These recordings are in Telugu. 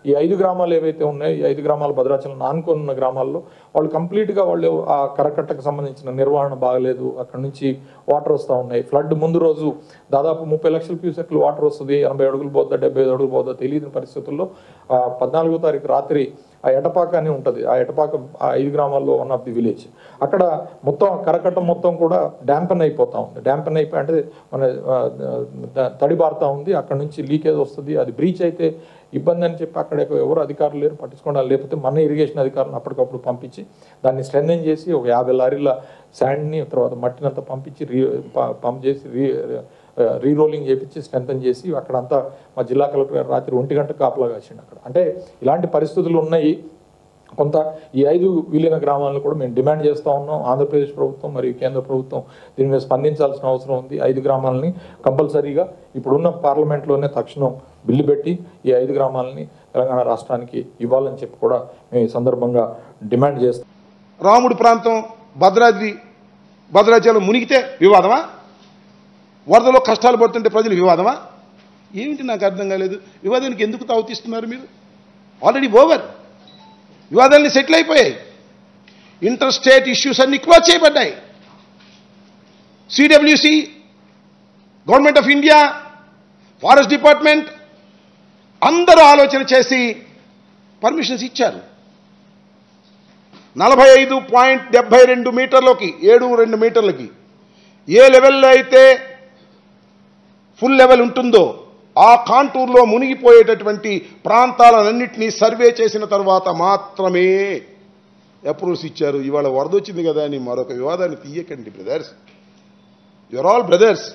ఈ ఐదు గ్రామాలు ఏవైతే ఉన్నాయో ఈ ఐదు గ్రామాలు భద్రాచలం ఆనుకొని ఉన్న గ్రామాల్లో వాళ్ళు కంప్లీట్గా వాళ్ళు ఆ కరకట్టకు సంబంధించిన నిర్వహణ బాగలేదు అక్కడ నుంచి వాటర్ వస్తూ ఉన్నాయి ఫ్లడ్ ముందు రోజు దాదాపు ముప్పై లక్షల క్యూసెక్లు వాటర్ వస్తుంది ఎనభై అడుగులు పోద్దా డెబ్బై ఐదు అడుగులు పోద్దా తెలియని పరిస్థితుల్లో ఆ పద్నాలుగో తారీఖు రాత్రి ఆ ఎటపాక అని ఉంటుంది ఆ ఎటపాక ఆ ఐదు గ్రామాల్లో వన్ ఆఫ్ ది విలేజ్ అక్కడ మొత్తం కరకట్ట మొత్తం కూడా డ్యాంపెన్ అయిపోతా ఉంది డ్యాంపెన్ అయిపోయి అంటే మన ఆ, ద- తడి బారుతా ఉంది అక్కడ నుంచి లీకేజ్ వస్తుంది అది బ్రీచ్ అయితే ఇబ్బంది అని చెప్పి అక్కడ ఎవరు అధికారులు లేరు పట్టించుకోవడం లేకపోతే మన ఇరిగేషన్ అధికారులను అప్పటికప్పుడు పంపించి దాన్ని స్ట్రెంథన్ చేసి ఒక యాభై లారీల శాండ్ని తర్వాత మట్టినంతా పంపించి రీ ప- పంప్ చేసి రీ రీరోలింగ్ చేపించి స్ట్రెంథన్ చేసి అక్కడంతా మా జిల్లా కలెక్టర్ గారు రాత్రి ఒంటి గంట కాపలా కాసిండు అక్కడ అంటే ఇలాంటి పరిస్థితులు ఉన్నాయి కొంత ఈ ఐదు విలీన గ్రామాలను కూడా మేము డిమాండ్ చేస్తూ ఉన్నాం ఆంధ్రప్రదేశ్ ప్రభుత్వం మరియు కేంద్ర ప్రభుత్వం దీని మీద స్పందించాల్సిన అవసరం ఉంది ఐదు గ్రామాలని కంపల్సరీగా ఇప్పుడున్న పార్లమెంట్లోనే తక్షణం బిల్లు పెట్టి ఈ ఐదు గ్రామాలని తెలంగాణ రాష్ట్రానికి ఇవ్వాలని చెప్పి కూడా మేము ఈ సందర్భంగా డిమాండ్ చేస్తాం రాముడి ప్రాంతం భద్రాద్రి భద్రాచలం మునిగితే వివాదమా వరదలో కష్టాలు పడుతుంటే ప్రజలు వివాదమా ఏమిటి నాకు అర్థం కాలేదు వివాదానికి ఎందుకు తావుతీస్తున్నారు మీరు ఆల్రెడీ ఓవర్ వివాదాన్ని సెటిల్ అయిపోయాయి ఇంటర్ స్టేట్ ఇష్యూస్ అన్ని క్లోజ్ చేయబడ్డాయి CWC government of India forest department అందరూ ఆలోచన చేసి పర్మిషన్స్ ఇచ్చారు నలభై ఐదు పాయింట్ డెబ్బై రెండు మీటర్లకి ఏడు రెండు మీటర్లకి ఏ లెవెల్లో అయితే ఫుల్ లెవెల్ ఉంటుందో ఆ కాంటూర్లో మునిగిపోయేటటువంటి ప్రాంతాలన్నింటినీ సర్వే చేసిన తర్వాత మాత్రమే అప్రూవ్స్ ఇచ్చారు ఇవాళ వరద వచ్చింది కదా అని మరొక వివాదాన్ని తీయకండి బ్రదర్స్ యువర్ ఆల్ బ్రదర్స్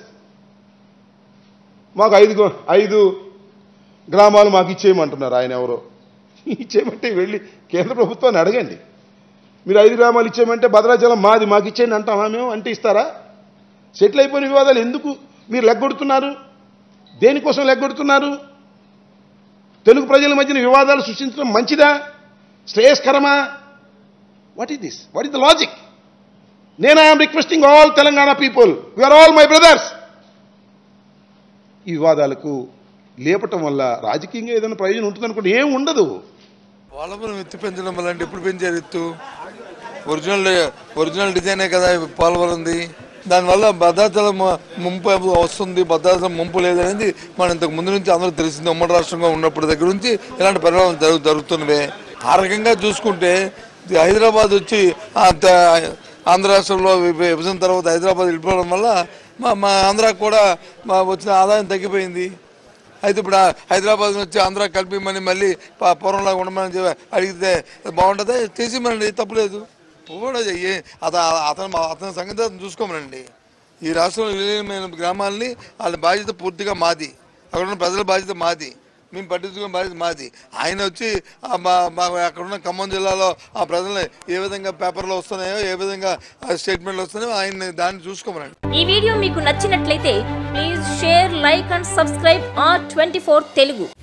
మాకు ఐదు గో- ఐదు గ్రామాలు మాకు ఇచ్చేయమంటున్నారు ఆయన ఎవరో ఇచ్చేయమంటే వెళ్ళి కేంద్ర ప్రభుత్వాన్ని అడగండి మీరు ఐదు గ్రామాలు ఇచ్చేయమంటే భద్రాచలం మాది మాకు ఇచ్చేయండి అంటామా మేము అంటే ఇస్తారా సెటిల్ అయిపోయిన వివాదాలు ఎందుకు మీరు లెగ్గొడుతున్నారు దేనికోసం లెగ్గొడుతున్నారు తెలుగు ప్రజల మధ్యన వివాదాలు సృష్టించడం మంచిదా శ్రేయస్కరమా what is this what is the logic నేను I'm requesting all Telangana people are all my brothers ఈ వివాదాలకు లేపటం వల్ల రాజకీయంగా ఏదైనా ప్రయోజనం ఉంటుందనుకుంటే ఏం ఉండదు పోలవరం ఎత్తు పెంచడం వల్ల అంటే ఎప్పుడు పెంచారు ఎత్తు ఒరిజినల్ ఒరిజినల్ డిజైనే కదా పోలవరంది దానివల్ల భద్రాచలం ముంపు వస్తుంది భద్రాచలం ముంపు లేదనేది మనం ఇంతకు ముందు నుంచి అందరూ తెలిసింది ఉమ్మడి రాష్ట్రంగా ఉన్నప్పటి దగ్గర నుంచి ఇలాంటి పరిణామాలు జరుగు జరుగుతున్నవే ఆ రకంగా చూసుకుంటే ఇది హైదరాబాద్ వచ్చి ఆ త- ఆంధ్ర రాష్ట్రంలో విభ- విభజన తర్వాత హైదరాబాద్ వెళ్ళిపోవడం వల్ల మా మా ఆంధ్రాకు కూడా మా వచ్చిన ఆదాయం తగ్గిపోయింది అయితే ఇప్పుడు ఆ హైదరాబాద్ నుంచి ఆంధ్ర కలిపిమని మళ్ళీ ప- పూర్వంలాగా ఉండమని చెప్పి అడిగితే బాగుంటుందా చేసిమనండి తప్పులేదు కూడా ఏ అత- అతను అతని సంగతి అతను చూసుకోమనండి ఈ రాష్ట్రంలో విలీనమైన గ్రామాలని వాళ్ళ బాధ్యత పూర్తిగా మాది అక్కడ ఉన్న ప్రజల బాధ్యత మాది మేము పట్టించుకునే బాధ్యత మాది ఆయన వచ్చి ఆ మా- మా అక్కడ ఉన్న ఖమ్మం జిల్లాలో ఆ ప్రజలు ఏ విధంగా పేపర్లో వస్తున్నాయో ఏ విధంగా స్టేట్మెంట్లు వస్తున్నాయో ఆయన దాన్ని చూసుకోమనండి ఈ వీడియో మీకు నచ్చినట్లయితే please share like and subscribe R twenty Telugu